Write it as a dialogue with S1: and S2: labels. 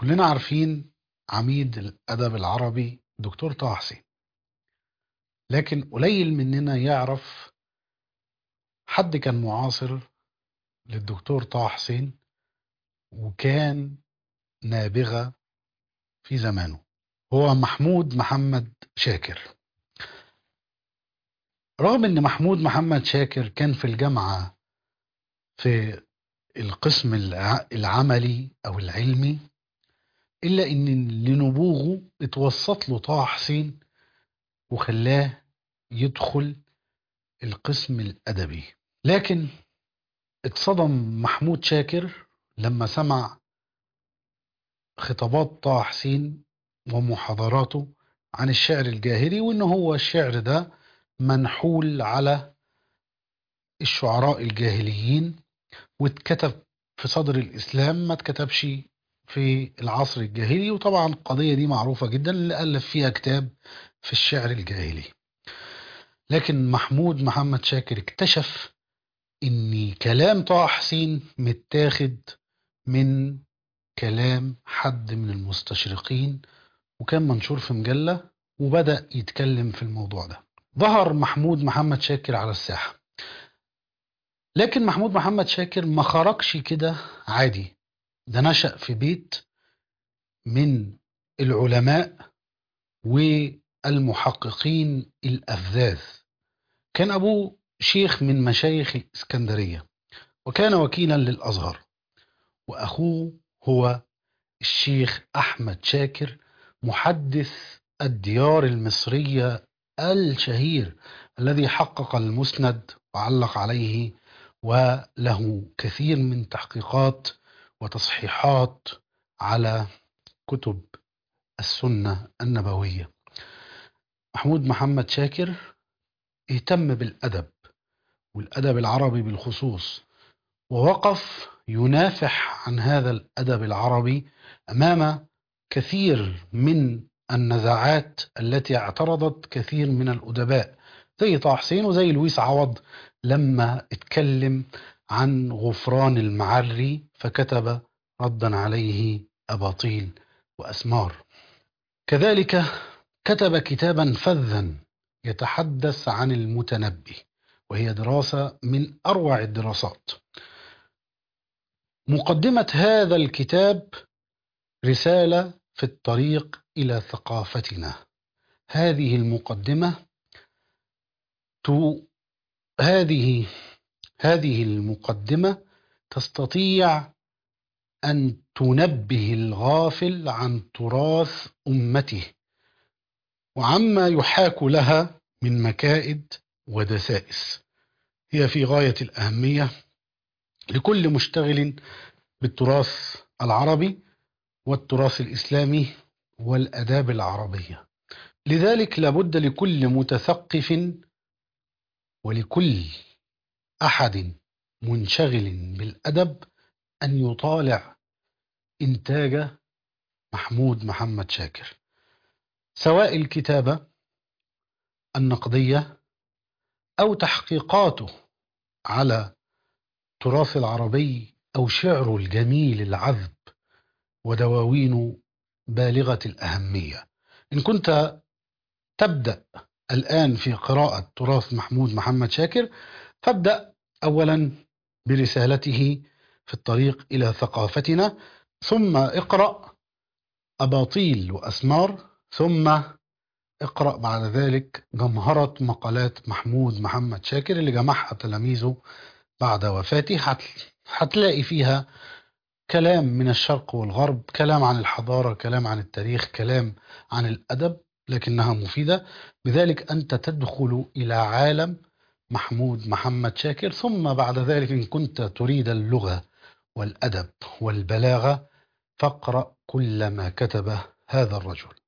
S1: كلنا عارفين عميد الأدب العربي دكتور طه حسين لكن قليل مننا يعرف حد كان معاصر للدكتور طه حسين وكان نابغة في زمانه هو محمود محمد شاكر رغم ان محمود محمد شاكر كان في الجامعة في القسم الع- العملي او العلمي الا ان لنبوغه اتوسط له طه حسين وخلاه يدخل القسم الادبي لكن اتصدم محمود شاكر لما سمع خطابات طه حسين ومحاضراته عن الشعر الجاهلي وان هو الشعر ده منحول على الشعراء الجاهليين واتكتب في صدر الاسلام ما اتكتبش في العصر الجاهلي وطبعا القضية دي معروفة جدا اللي ألف فيها كتاب في الشعر الجاهلي لكن محمود محمد شاكر اكتشف ان كلام طه حسين متاخد من كلام حد من المستشرقين وكان منشور في مجلة وبدأ يتكلم في الموضوع ده ظهر محمود محمد شاكر على الساحة لكن محمود محمد شاكر ما خرجش كده عادي ده نشأ في بيت من العلماء والمحققين الأفذاذ كان أبوه شيخ من مشايخ الإسكندرية وكان وكيلا للأزهر وأخوه هو الشيخ أحمد شاكر محدث الديار المصرية الشهير الذي حقق المسند وعلق عليه وله كثير من تحقيقات وتصحيحات على كتب السنة النبوية محمود محمد شاكر اهتم بالأدب والأدب العربي بالخصوص ووقف ينافح عن هذا الأدب العربي أمام كثير من النزاعات التي اعترضت كثير من الأدباء زي طه حسين وزي لويس عوض لما اتكلم عن غفران المعري فكتب ردا عليه أباطيل وأسمار كذلك كتب كتابا فذا يتحدث عن المتنبي وهي دراسة من أروع الدراسات مقدمة هذا الكتاب رسالة في الطريق إلى ثقافتنا هذه المقدمة تو هذه هذه المقدمة تستطيع أن تنبه الغافل عن تراث أمته وعما يحاك لها من مكائد ودسائس هي في غاية الأهمية لكل مشتغل بالتراث العربي والتراث الإسلامي والأداب العربية لذلك لابد لكل متثقف ولكل أحد منشغل بالأدب أن يطالع إنتاج محمود محمد شاكر سواء الكتابة النقدية أو تحقيقاته على التراث العربي أو شعره الجميل العذب ودواوين بالغة الأهمية إن كنت تبدأ الآن في قراءة تراث محمود محمد شاكر فابدأ أولا برسالته في الطريق إلى ثقافتنا ثم اقرأ أباطيل وأسمار ثم اقرأ بعد ذلك جمهرة مقالات محمود محمد شاكر اللي جمعها تلاميذه بعد وفاته هت- هتلاقي فيها كلام من الشرق والغرب كلام عن الحضارة كلام عن التاريخ كلام عن الأدب لكنها مفيدة بذلك أنت تدخل إلى عالم محمود محمد شاكر ثم بعد ذلك إن كنت تريد اللغة والأدب والبلاغة فاقرأ كل ما كتبه هذا الرجل